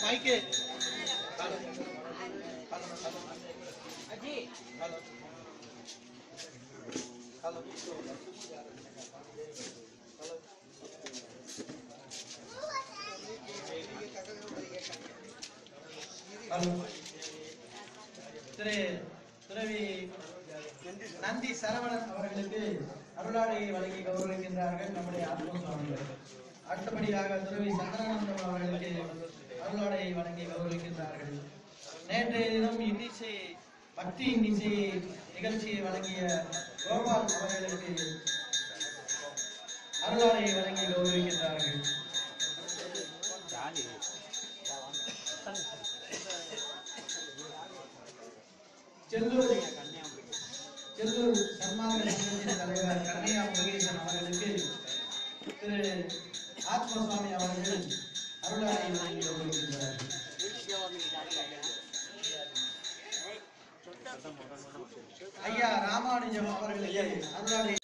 மைக்கு திரு துறவி நந்தி சரவணன் அவர்களுக்கு அருளாடையை வழங்கி கௌரவிக்கின்றார்கள் நம்முடைய ஆத்ம சுவாமிகள் அடுத்தபடியாக துறவி சந்திரானந்தம் அவர்களுக்கு அருளாடையை வழங்கி கௌரவிக்கின்றார்கள் நேற்றைய தினம் இன்னிசை பக்தி இன்னிசை நிகழ்ச்சியை வழங்கிய கோபால் அவர்களுக்கு அருளாடையை வழங்கி கௌரவிக்கின்றார்கள் செல்லூர் செல்லூர் சன்மார்க்க சங்கத்தின் தலைவர் கண்ணையா முருகேசன் அவர்களுக்கு திரு ஆத்மசுவாமி அவர்கள் அருளாடை வழங்கி கௌரவிக்கின்றார்கள் ஐயா ராமானுஜம் அவர்களுக்கு அருளாடை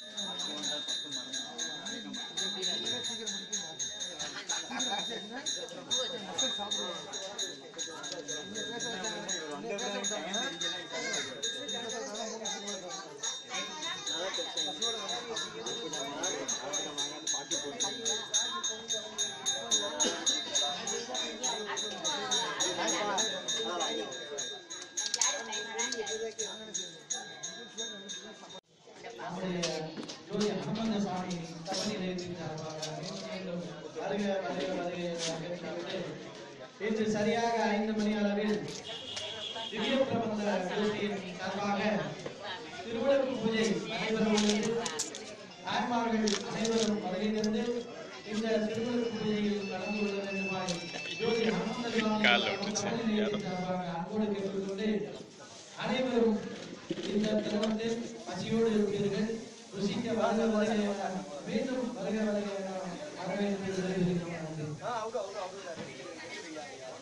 நம்முடைய ஜோதி அனுமந்த சுவாமி தவணி நிலையத்தின் சார்பாக மீண்டும் மீண்டும் வருக வருக வருக என்று வரவேற்று இன்று சரியாக ஐந்து மணி அளவில் திவ்ய பிரபந்த கோஷ்டியின் சார்பாக திருவிளக்கு பூஜை நடைபெற உள்ளது ஆன்மார்கள் அனைவரும் வருகை தந்து இந்த திருவிளக்கு பூஜையில் கலந்து கொள்ள வேண்டுமாய் ஜோதி அனுமந்த சுவாமி கால்ல விட்டுச்சு, தவணி நிலையத்தின் சார்பாக அன்போடு கேட்டுக்கொண்டு அனைவரும் இந்த திருமணத்தில் பசியோடு இருப்பீர்கள் ருசிக்க வருக வருக என மீண்டும் வருக வருக என வரவேற்பு தெரிவிக்கின்றோம் நன்றி.